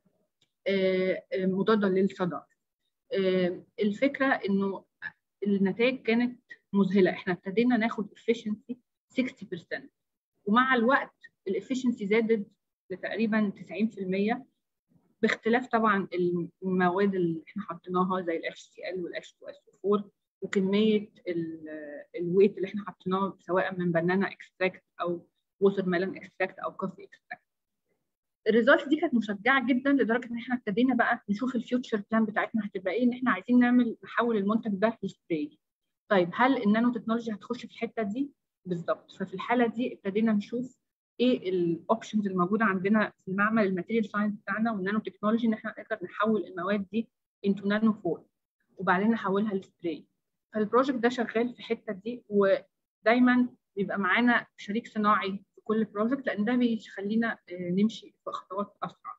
مضاده للصدى الفكره انه النتائج كانت مذهله احنا ابتدينا ناخد efficiency 60% ومع الوقت الافشنسي زادت لتقريبا 90% باختلاف طبعا المواد اللي احنا حطيناها زي ال HCl وال H2SO4 وكميه الويت اللي احنا حطيناه سواء من بنانا اكستراكت او ووتر ميلون اكستراكت او كوفي اكستراكت الريزلتس دي كانت مشجعه جدا لدرجه ان احنا ابتدينا بقى نشوف الفيوتشر بلان بتاعتنا هتبقى ايه ان احنا عايزين نعمل نحول المنتج ده لسبراي طيب هل النانو تكنولوجي هتخش في الحته دي بالظبط ففي الحاله دي ابتدينا نشوف ايه الاوبشنز الموجوده عندنا في المعمل الماتيريال ساينس بتاعنا والنانو تكنولوجي ان احنا نقدر نحول المواد دي انتو نانو فورم وبعدين نحولها لسبراي فالبروجكت ده شغال في الحته دي ودايما بيبقى معانا شريك صناعي في كل بروجكت لان ده بيخلينا نمشي في خطوات اسرع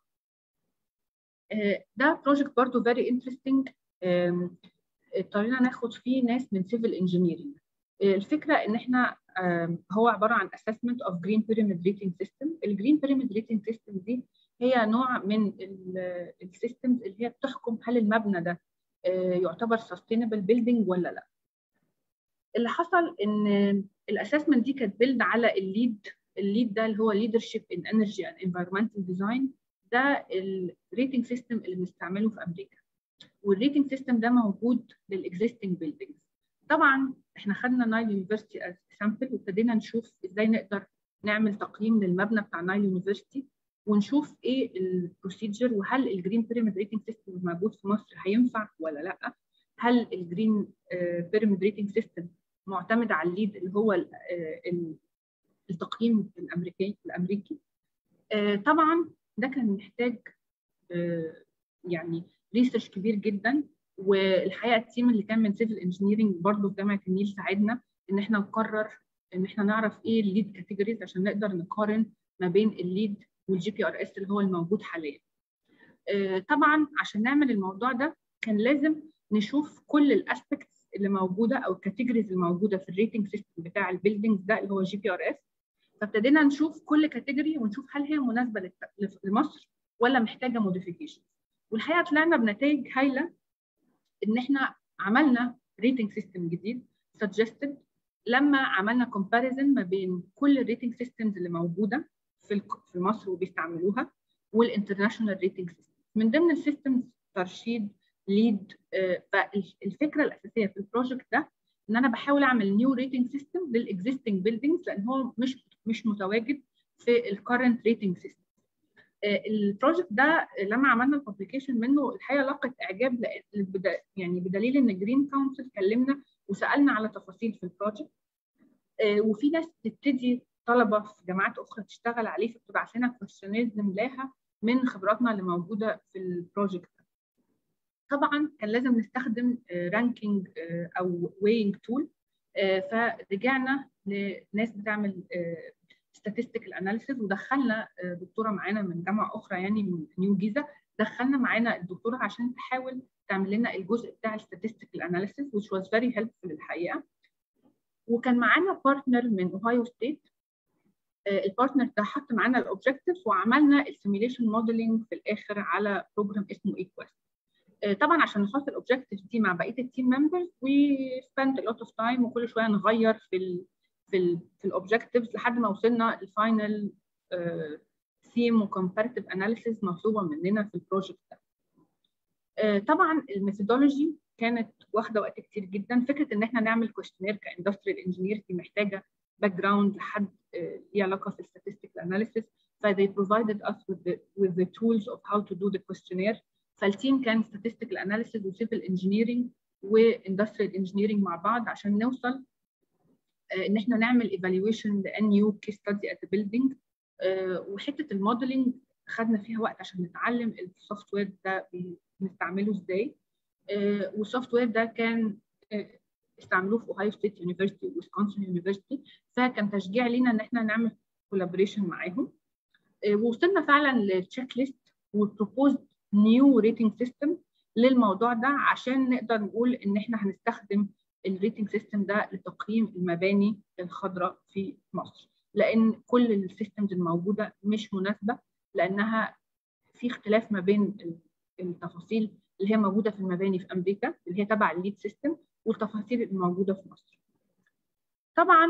ده بروجكت برضو فيري انترستنج اضطرينا ناخد فيه ناس من سيفل انجينيرنج الفكره ان احنا هو عباره عن assessment of green pyramid rating system الجرين pyramid rating system دي هي نوع من السيستمز اللي هي بتحكم هل المبنى ده يعتبر sustainable building ولا لا اللي حصل ان الاسسمنت دي كانت بيلد على الليد الليد ده اللي هو leadership in energy and environmental design ده الريتنج سيستم اللي بنستعمله في امريكا والريتنج سيستم ده موجود للاكزيستنج بيلدينجز طبعا احنا خدنا نايل يونيفرستي از سامبل وابتدينا نشوف ازاي نقدر نعمل تقييم للمبنى بتاع نايل يونيفرستي ونشوف ايه البروسيجر وهل الجرين بيراميد ريتنج سيستم الموجود في مصر هينفع ولا لا هل الجرين بيراميد ريتنج سيستم معتمد على الليد اللي هو التقييم الامريكي الامريكي طبعا ده كان محتاج يعني ريسيرش كبير جدا والحقيقه التيم اللي كان من سيفل انجينيرنج برضه في جامعه النيل ساعدنا ان احنا نقرر ان احنا نعرف ايه الليد كاتيجوريز عشان نقدر نقارن ما بين الليد والجي بي ار اس اللي هو الموجود حاليا. طبعا عشان نعمل الموضوع ده كان لازم نشوف كل الاسبكتس اللي موجوده او الكاتيجوريز الموجوده في الريتنج سيستم بتاع البيلدينجز ده اللي هو جي بي ار اس فابتدينا نشوف كل كاتيجوري ونشوف هل هي مناسبه لمصر ولا محتاجه موديفيكيشن والحقيقه طلعنا بنتائج هايله ان احنا عملنا ريتنج سيستم جديد سجستد لما عملنا كومباريزن ما بين كل الريتنج سيستمز اللي موجوده في في مصر وبيستعملوها والانترناشونال ريتنج سيستم من ضمن السيستمز ترشيد ليد فالفكره الاساسيه في البروجكت ده ان انا بحاول اعمل نيو ريتنج سيستم للاكزيستنج بيلدينجز لان هو مش مش متواجد في الكرنت ريتنج سيستم البروجكت ده لما عملنا الببليكيشن منه الحقيقه لقت اعجاب يعني بدليل ان جرين كونسل كلمنا وسالنا على تفاصيل في البروجكت وفي ناس بتبتدي طلبه في جامعات اخرى تشتغل عليه فبتبعت لنا كويشنيرز نملاها من خبراتنا اللي موجوده في البروجكت ده. طبعا كان لازم نستخدم رانكينج او وينج تول فرجعنا لناس بتعمل statistical analysis ودخلنا دكتوره معانا من جامعه اخرى يعني من نيو جيزه دخلنا معانا الدكتوره عشان تحاول تعمل لنا الجزء بتاع statistical analysis which was very helpful الحقيقه وكان معانا بارتنر من اوهايو ستيت البارتنر ده حط معانا الاوبجكتيفز وعملنا السيميليشن موديلنج في الاخر على بروجرام اسمه ايكوست طبعا عشان نحط الاوبجكتيفز دي مع بقيه التيم ممبرز وي سبند لوت اوف تايم وكل شويه نغير في ال في ال في الاوبجكتيفز لحد ما وصلنا الفاينل ثيم وكومباريتيف اناليسيز مطلوبه مننا في البروجكت ده. uh, طبعا الميثودولوجي كانت واخده وقت كتير جدا فكره ان احنا نعمل كويشنير كاندستريال انجينير دي محتاجه باك جراوند لحد ليه علاقه في statistical analysis ف they provided us with the with the tools of how to do the questionnaire فالتيم كان statistical analysis وcivil engineering واندستريال انجينيرنج مع بعض عشان نوصل ان احنا نعمل evaluation لان نيو كيس ستادي ات building وحته الموديلنج خدنا فيها وقت عشان نتعلم السوفت وير ده بنستعمله ازاي والسوفت وير ده كان استعملوه في اوهايو ستيت يونيفرستي وويسكونسن يونيفرستي فكان تشجيع لينا ان احنا نعمل كولابوريشن معاهم ووصلنا فعلا للتشيك ليست وبروبوز نيو ريتنج سيستم للموضوع ده عشان نقدر نقول ان احنا هنستخدم الريتنج سيستم ده لتقييم المباني الخضراء في مصر لان كل السيستمز الموجوده مش مناسبه لانها في اختلاف ما بين التفاصيل اللي هي موجوده في المباني في امريكا اللي هي تبع الليد سيستم والتفاصيل الموجوده في مصر. طبعا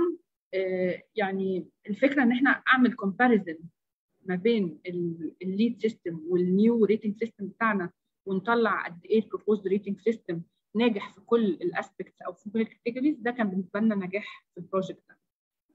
يعني الفكره ان احنا اعمل كومباريزن ما بين الليد سيستم والنيو ريتنج سيستم بتاعنا ونطلع قد ايه البروبوزد ريتنج سيستم ناجح في كل الاسبكتس او في كل الكاتيجوريز ده كان بالنسبه لنا نجاح في البروجكت ده.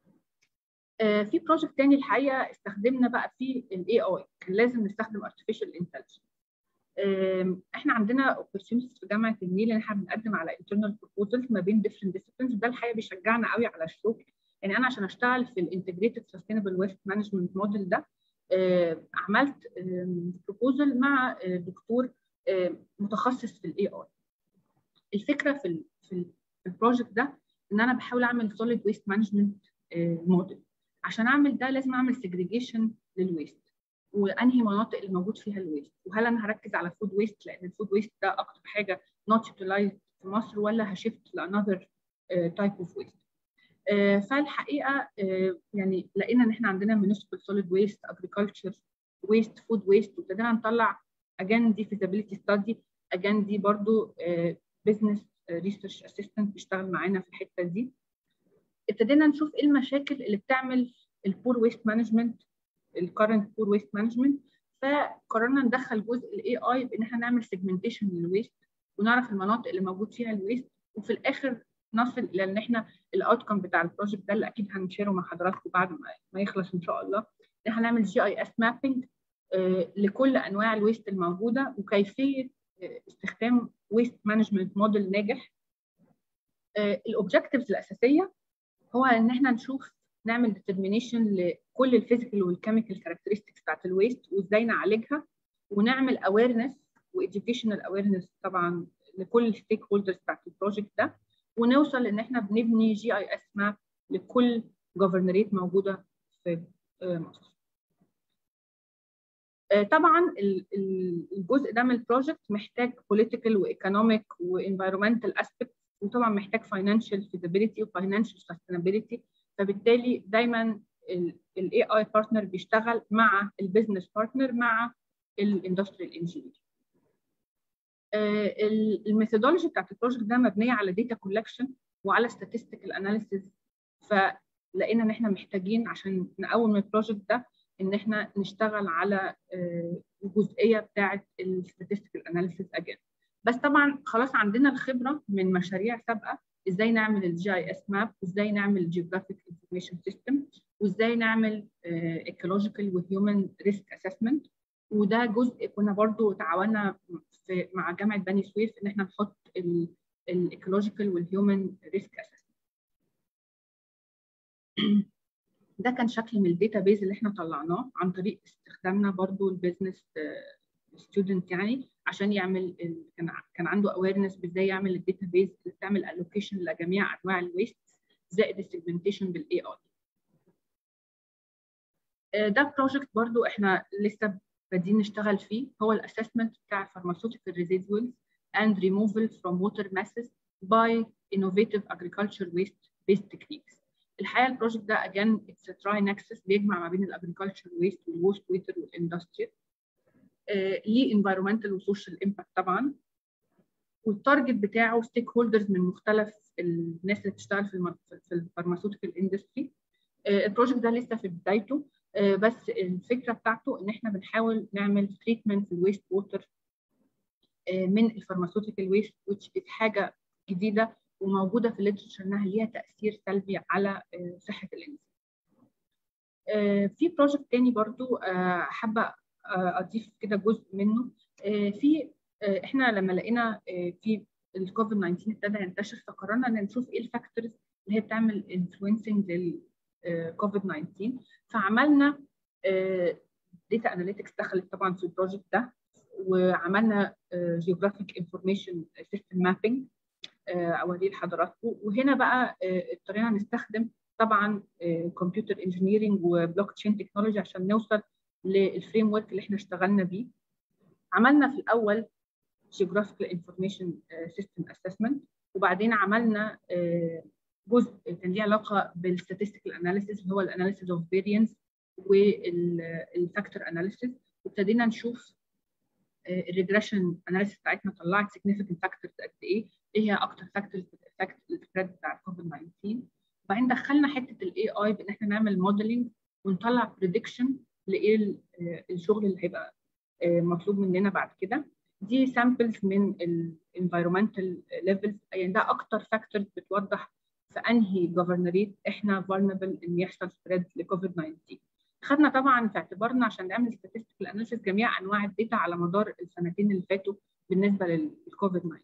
آه في بروجكت تاني الحقيقه استخدمنا بقى فيه الاي اي كان لازم نستخدم ارتفيشال انتليجنس. آه احنا عندنا اوبورتيونيتيز في جامعه النيل ان احنا بنقدم على انترنال بروبوزلز ما بين ديفرنت ديسيبلينز ده الحقيقه بيشجعنا قوي على الشغل يعني انا عشان اشتغل في الانتجريتد سستينبل ويست مانجمنت موديل ده آه عملت بروبوزل مع دكتور متخصص في الاي اي الفكره في ال في, ال في البروجكت ده ان انا بحاول اعمل سوليد ويست مانجمنت موديل عشان اعمل ده لازم اعمل سيجريجيشن للويست وانهي مناطق اللي موجود فيها الويست وهل انا هركز على فود ويست لان الفود ويست ده اكتر حاجه نوت يوتيلايزد في مصر ولا هشيفت لانذر تايب اوف ويست فالحقيقه uh, يعني لقينا ان احنا عندنا municipal solid waste agriculture waste food waste وابتدينا نطلع اجان دي feasibility study اجان دي برضو بزنس ريسيرش اسيستنت بيشتغل معانا في الحته دي ابتدينا نشوف ايه المشاكل اللي بتعمل البور ويست مانجمنت الكرنت بور ويست مانجمنت فقررنا ندخل جزء الاي اي بان احنا نعمل سيجمنتيشن للويست ونعرف المناطق اللي موجود فيها الويست وفي الاخر نصل الى ان احنا الاوتكم بتاع البروجكت ده اللي اكيد هنشيره مع حضراتكم بعد ما يخلص ان شاء الله ان احنا نعمل جي اي اس مابينج لكل انواع الويست الموجوده وكيفيه استخدام ويست مانجمنت موديل ناجح الاوبجكتيفز الاساسيه هو ان احنا نشوف نعمل ديترمينيشن لكل الفيزيكال والكيميكال كاركترستكس بتاعت الويست وازاي نعالجها ونعمل اويرنس واديوكيشنال اويرنس طبعا لكل الستيك هولدرز بتاعت البروجكت ده ونوصل ان احنا بنبني جي اي اس ماب لكل جوفرنريت موجوده في مصر. طبعا الجزء ده من البروجكت محتاج political وايكونوميك وانفيرومنتال اسبكت وطبعا محتاج financial feasibility وفاينانشال sustainability فبالتالي دايما الاي اي بارتنر بيشتغل مع البيزنس بارتنر مع الاندستريال انجينير الميثودولوجي بتاعت البروجكت ده مبنيه على داتا كولكشن وعلى statistical analysis فلقينا ان احنا محتاجين عشان نقوم البروجكت ده ان احنا نشتغل على الجزئيه بتاعه الستاتستيكال اناليسيس اجين بس طبعا خلاص عندنا الخبره من مشاريع سابقه ازاي نعمل الجي اي اس ماب وازاي نعمل الجيوغرافيك انفورميشن سيستم وازاي نعمل ايكولوجيكال وهيومن ريسك اسسمنت وده جزء كنا برضو تعاوننا في مع جامعه بني سويف ان احنا نحط الايكولوجيكال والهيومن ريسك اسسمنت ده كان شكل من الداتا بيز اللي احنا طلعناه عن طريق استخدامنا برضو البيزنس ستودنت يعني عشان يعمل كان كان عنده اويرنس بازاي يعمل الداتا بيز اللي بتعمل الوكيشن لجميع انواع الويست زائد السيجمنتيشن بالاي اي ده بروجكت برضو احنا لسه بادئين نشتغل فيه هو الاسسمنت بتاع pharmaceutical residuals and removal from water masses by innovative agriculture waste based techniques الحقيقه البروجكت ده اجان اتس تراي نكسس بيجمع ما بين الاجريكلتشر ويست والوست ويتر والاندستري ليه انفايرمنتال وسوشيال امباكت طبعا والتارجت بتاعه ستيك هولدرز من مختلف الناس اللي بتشتغل في في الفارماسيوتيكال اندستري البروجكت ده لسه في بدايته بس الفكره بتاعته ان احنا بنحاول نعمل تريتمنت للويست ووتر من الفارماسيوتيكال ويست which is حاجه جديده وموجوده في الليترشر انها ليها تاثير سلبي على صحه الانسان. في بروجكت تاني برضو حابه اضيف كده جزء منه في احنا لما لقينا في الكوفيد 19 ابتدى ينتشر فقررنا ان نشوف ايه الفاكتورز اللي هي بتعمل انفلونسنج للكوفيد 19 فعملنا داتا اناليتكس دخلت طبعا في البروجكت ده وعملنا جيوغرافيك انفورميشن سيستم مابينج اوريه لحضراتكم وهنا بقى اضطرينا نستخدم طبعا كمبيوتر انجينيرنج وبلوك تشين تكنولوجي عشان نوصل للفريم ورك اللي احنا اشتغلنا بيه عملنا في الاول geographical information system assessment وبعدين عملنا جزء كان ليه علاقه بالstatistical analysis اللي هو الاناليسيس اوف variance والفاكتور اناليسيس وابتدينا نشوف الريجريشن اناليسيس بتاعتنا طلعت significant factors قد ايه ايه هي اكتر فاكتورز بتافكت السبريد بتاع الكوفيد 19 وبعدين دخلنا حته الاي اي بان احنا نعمل موديلنج ونطلع بريدكشن لايه الشغل اللي هيبقى مطلوب مننا بعد كده دي سامبلز من الانفايرمنتال ليفلز يعني ده اكتر فاكتورز بتوضح في انهي جوفرنريت احنا فولنبل ان يحصل سبريد لكوفيد 19 خدنا طبعا في اعتبارنا عشان نعمل statistical analysis جميع انواع الداتا على مدار السنتين اللي فاتوا بالنسبه للكوفيد 19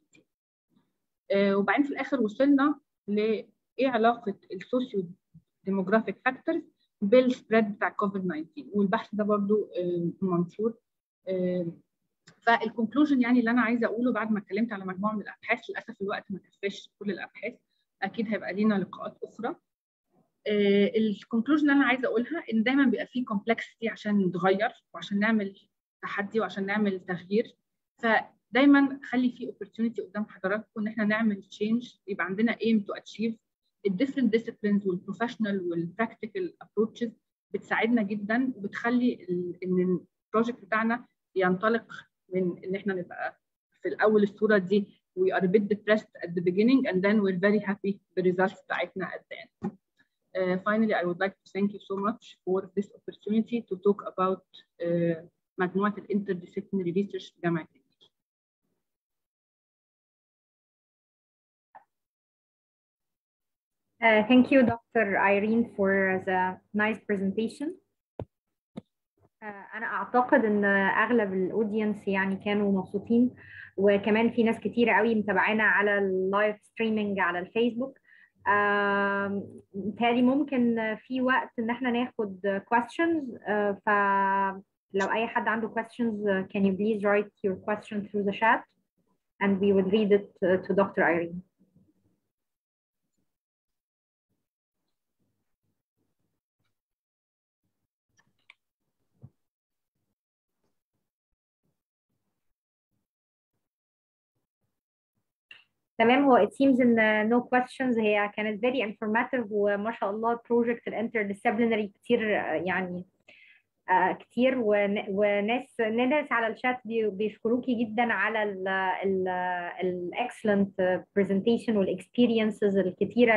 آه وبعدين في الاخر وصلنا لايه علاقه السوسيو ديموغرافيك فاكتورز بالسبريد بتاع كوفيد 19 والبحث ده برضو آه منشور آه فالكونكلوجن يعني اللي انا عايزه اقوله بعد ما اتكلمت على مجموعه من الابحاث للاسف الوقت ما كفاش كل الابحاث اكيد هيبقى لينا لقاءات اخرى الكونكلوجن اللي انا عايزه اقولها ان دايما بيبقى فيه كومبلكسيتي عشان نتغير وعشان نعمل تحدي وعشان نعمل تغيير فدايما خلي في opportunity قدام حضراتكم ان احنا نعمل تشينج يبقى عندنا aim to achieve الديفرنت ديسيبلينز والبروفيشنال والبراكتيكال ابروتشز بتساعدنا جدا وبتخلي ان البروجكت بتاعنا ينطلق من ان احنا نبقى في الاول الصوره دي we are a bit depressed at the beginning and then we're very happy بالresults بتاعتنا at the end. Uh, finally, I would like to thank you so much for this opportunity to talk about uh, مجموعة interdisciplinary research في جامعة النيل. Uh, thank you, Dr. Irene, for the nice presentation. أنا أعتقد إن أغلب الأودينس يعني كانوا مبسوطين وكمان في ناس كتيرة قوي متابعانا على اللايف ستريمينج على الفيسبوك متهيألي ممكن في وقت إن احنا ناخد questions فلو أي حد عنده questions can you please write your question through the chat and we would read it to Dr. Irene. تمام هو it seems ان no questions هي كانت very informative وما شاء الله project الانتردisciplinary كتير يعني آه كتير وناس ناس على الشات بيشكروكي جدا على ال excellent presentation والاكسبيرينسز الكتيره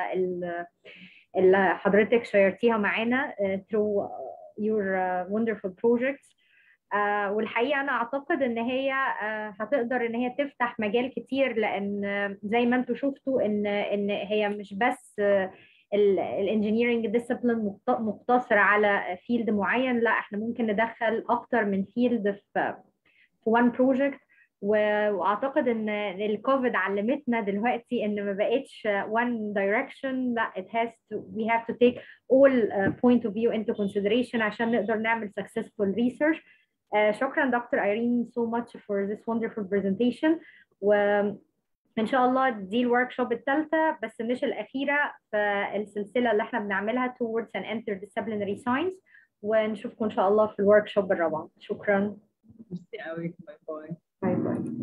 اللي حضرتك شيرتيها معانا through your wonderful projects آه والحقيقه انا اعتقد ان هي آه هتقدر ان هي تفتح مجال كتير لان زي ما انتم شفتوا ان ان هي مش بس الانجينيرنج ديسيبلين مقتصر على فيلد معين لا احنا ممكن ندخل اكتر من فيلد في في وان بروجكت واعتقد ان الكوفيد علمتنا دلوقتي ان ما بقتش one direction لا it has to we have to take all uh, point of view into consideration عشان نقدر نعمل successful research uh, شكرا دكتور ايرين so much for this wonderful presentation وان شاء الله دي الورك شوب الثالثه بس مش الاخيره في السلسله اللي احنا بنعملها towards an interdisciplinary science ونشوفكم ان شاء الله في الورك شوب الرابعه شكرا ميرسي قوي باي باي باي باي